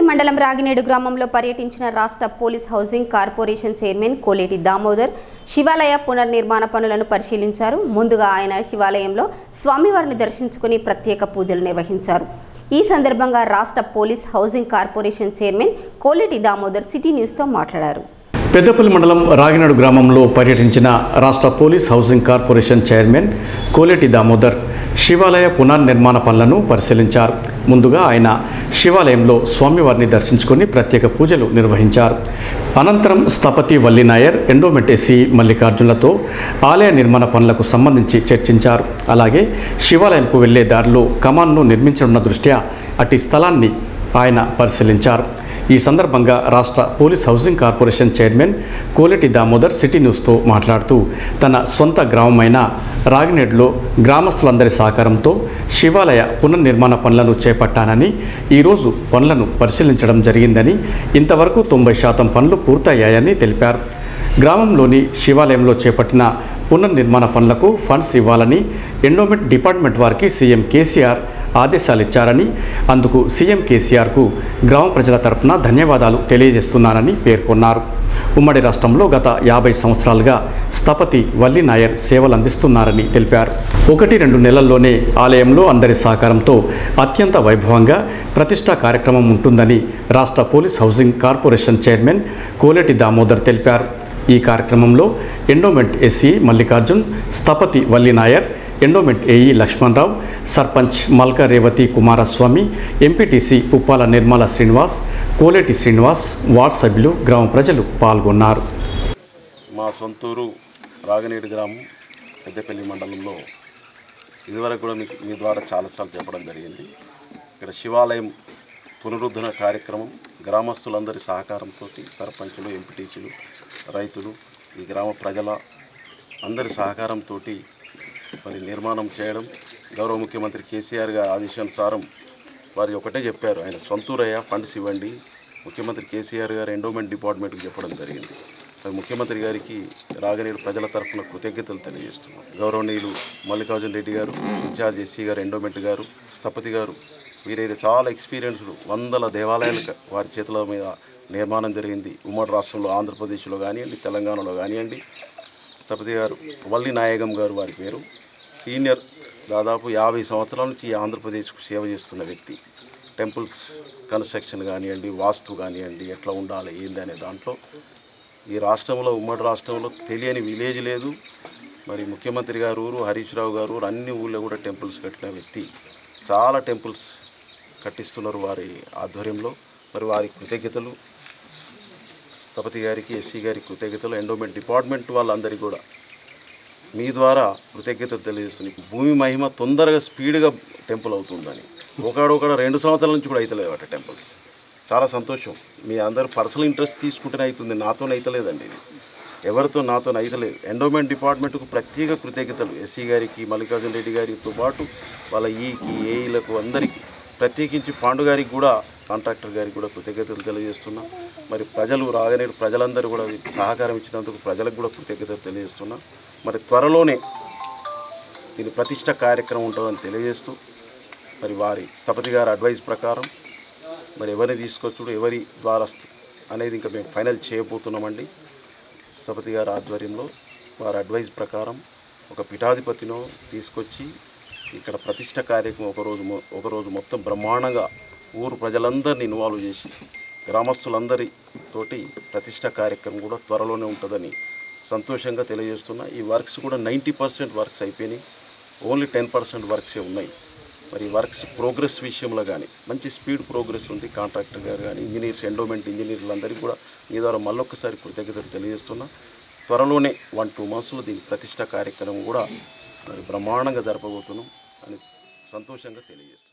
మండలం రాగినేడు గ్రామంలో పర్యటించిన రాష్ట్ర police housing corporation chairman Koleti Damodar శివాలయ పునర్నిర్మాణ పనులను పరిశీలించారు ముందుగా ఆయన శివాలయంలో స్వామివారిని దర్శించుకుని ప్రత్యేక పూజలు నిర్వహించారు ఈ సందర్భంగా రాష్ట్ర police housing corporation chairman Koleti Damodar city న్యూస్తో మాట్లాడారు పెద్దపల్లి మండలం రాగినాడు గ్రామంలో పర్యటించిన రాష్ట్ర police housing corporation chairman Koleti Damodar శివాలయ పునర్నిర్మాణ పనులను పరిశీలించారు ముందుగా ఆయన శివాలయంలో స్వామివారిని దర్శించుకొని ప్రత్యేక పూజలు నిర్వహించారు అనంతరం స్థపతి వల్లి నాయర్ ఎండోమెంట్ ఎస్సీ మల్లికార్జునులతో ఆలయ నిర్మాణ పనులకు సంబంధించి చర్చించారు అలాగే శివాలయంకు వెళ్లే దారిలో కమాన్ను నిర్మించనున్న దృష్ట్యా అట్టి స్థలాన్ని ఆయన పరిశీలించారు ఈ సందర్భంగా రాష్ట్ర police housing corporation chairman Koleti Damodar city న్యూస్తో మాట్లాడుతూ తన సొంత గ్రామమైన రాగినేడులో గ్రామస్తులందరి సహకారంతో శివాలయ పునర్నిర్మాణ పనులను చేపట్టానని ఈరోజు పనులను పరిశీలించడం జరిగిందని ఇంతవరకు తొంభై శాతం పనులు పూర్తయ్యాయని తెలిపారు గ్రామంలోని శివాలయంలో చేపట్టిన పునర్నిర్మాణ పనులకు ఫండ్స్ ఇవ్వాలని ఎండోమెంట్ డిపార్ట్మెంట్ వారికి సీఎం కేసీఆర్ ఆదేశాలు ఇచ్చారని అందుకు సీఎం కేసీఆర్కు గ్రామ ప్రజల తరపున ధన్యవాదాలు తెలియజేస్తున్నానని పేర్కొన్నారు ఉమ్మడి రాష్ట్రంలో గత యాభై సంవత్సరాలుగా స్థపతి వల్లి నాయర్ సేవలు అందిస్తున్నారని తెలిపారు ఒకటి రెండు నెలల్లోనే ఆలయంలో అందరి సహకారంతో అత్యంత వైభవంగా ప్రతిష్టా కార్యక్రమం ఉంటుందని రాష్ట్ర police housing corporation chairman Koleti Damodar తెలిపారు ఈ కార్యక్రమంలో ఎండోమెంట్ ఎస్సీ మల్లికార్జున్ స్థపతి Valli Nair endowment AE Lakshmanarao sarpanch Malka Revathi Kumaraswamy MPTC Puppala Nirmala Srinivas Koleti Srinivas ward సభ్యులు గ్రామ ప్రజలు పాల్గొన్నారు మా సొంతూరు రాగనేడు గ్రామం పెద్దపల్లి మండలంలో ఇదివరకు కూడా మీకు మీ ద్వారా చాలాసార్లు చెప్పడం జరిగింది ఇక్కడ శివాలయం పునరుద్ధరణ కార్యక్రమం గ్రామస్తులందరి సహకారంతో సర్పంచులు ఎంపీటీసీలు రైతులు ఈ గ్రామ ప్రజల అందరి సహకారంతో మరి నిర్మాణం చేయడం గౌరవ ముఖ్యమంత్రి కేసీఆర్ గారి ఆదేశానుసారం వారు ఒకటే చెప్పారు ఆయన సొంతూరయ్య ఫండ్స్ ఇవ్వండి ముఖ్యమంత్రి కేసీఆర్ గారు ఎండోమెంట్ డిపార్ట్మెంట్కి చెప్పడం జరిగింది మరి ముఖ్యమంత్రి గారికి రాగనేడు ప్రజల తరఫున కృతజ్ఞతలు తెలియజేస్తున్నాం గౌరవనీయులు మల్లికార్జున రెడ్డి గారు ఇన్ఛార్జ్ ఎస్సీ గారు ఎండోమెంట్ గారు స్థపతి గారు వీరైతే చాలా ఎక్స్పీరియన్స్డ్ వందల దేవాలయాలు క- వారి చేతుల మీద నిర్మాణం జరిగింది ఉమ్మడి రాష్ట్రంలో ఆంధ్రప్రదేశ్లో కానివ్వండి తెలంగాణలో కానివ్వండి స్థపతి గారు వల్లి నాయగం గారు వారి పేరు సీనియర్ దాదాపు యాభై సంవత్సరాల నుంచి ఈ ఆంధ్రప్రదేశ్కు సేవ చేస్తున్న వ్యక్తి టెంపుల్స్ కన్స్ట్రక్షన్ కానివ్వండి వాస్తు కానివ్వండి ఎట్లా ఉండాలి ఏంది అనే దాంట్లో ఈ రాష్ట్రంలో ఉమ్మడి రాష్ట్రంలో తెలియని విలేజ్ లేదు మరి ముఖ్యమంత్రి గారు ఊరు హరీష్ రావు గారు ఊరు అన్ని ఊళ్ళో కూడా టెంపుల్స్ కట్టిన వ్యక్తి చాలా టెంపుల్స్ కట్టిస్తున్నారు వారి ఆధ్వర్యంలో మరి వారి కృతజ్ఞతలు స్థపతి గారికి ఎస్సీ గారికి కృతజ్ఞతలు ఎండోమెంట్ డిపార్ట్మెంట్ వాళ్ళందరికీ కూడా మీ ద్వారా కృతజ్ఞతలు తెలియజేస్తుంది భూమి మహిమ తొందరగా స్పీడ్గా టెంపుల్ అవుతుందని ఒకడొకడ రెండు సంవత్సరాల నుంచి కూడా అవుతలేదు అట టెంపుల్స్ చాలా సంతోషం మీ అందరు పర్సనల్ ఇంట్రెస్ట్ తీసుకుంటేనే అవుతుంది నాతో అవుతలేదండి ఇది ఎవరితో నాతో అయితలేదు ఎండోమెంట్ డిపార్ట్మెంట్కు ప్రత్యేక కృతజ్ఞతలు ఎస్సీ గారికి మల్లికార్జున రెడ్డి గారితో పాటు వాళ్ళ ఈకి ఏఈలకు అందరికీ ప్రత్యేకించి పాండు గారికి కూడా కాంట్రాక్టర్ గారికి కూడా కృతజ్ఞతలు తెలియజేస్తున్నా మరి ప్రజలు రాగనేరు ప్రజలందరూ కూడా వీరికి సహకారం ఇచ్చినందుకు ప్రజలకు కూడా కృతజ్ఞతలు తెలియజేస్తున్నా మరి త్వరలోనే దీని ప్రతిష్ట కార్యక్రమం ఉంటుందని తెలియజేస్తూ మరి వారి స్థపతి గారి అడ్వైస్ ప్రకారం మరి ఎవరిని తీసుకొచ్చుడు ఎవరి ద్వారా స్థ- అనేది ఇంకా మేము ఫైనల్ చేయబోతున్నామండి స్థపతి గారి ఆధ్వర్యంలో వారి అడ్వైస్ ప్రకారం ఒక పీఠాధిపతినో తీసుకొచ్చి ఇక్కడ ప్రతిష్ట కార్యక్రమం ఒకరోజు మొ- ఒకరోజు మొత్తం బ్రహ్మాండంగా ఊరు ప్రజలందరినీ ఇన్వాల్వ్ చేసి గ్రామస్తులందరి తోటి ప్రతిష్ట కార్యక్రమం కూడా త్వరలోనే ఉంటుందని సంతోషంగా తెలియజేస్తున్నా ఈ వర్క్స్ కూడా నైంటీ పర్సెంట్ వర్క్స్ అయిపోయినాయి ఓన్లీ టెన్ పర్సెంట్ వర్క్సే ఉన్నాయి మరి వర్క్స్ ప్రోగ్రెస్ విషయంలో కానీ మంచి స్పీడ్ ప్రోగ్రెస్ ఉంది కాంట్రాక్టర్ గారు కానీ ఇంజనీర్స్ ఎండోమెంట్ ఇంజనీర్లందరికీ కూడా మీ ద్వారా మళ్ళొక్కసారి కృతజ్ఞతలు తెలియజేస్తున్నా త్వరలోనే వన్ టూ మంత్స్లో దీని ప్రతిష్ట కార్యక్రమం కూడా మరి బ్రహ్మాండంగా జరపబోతున్నాం అని సంతోషంగా తెలియజేస్తున్నాం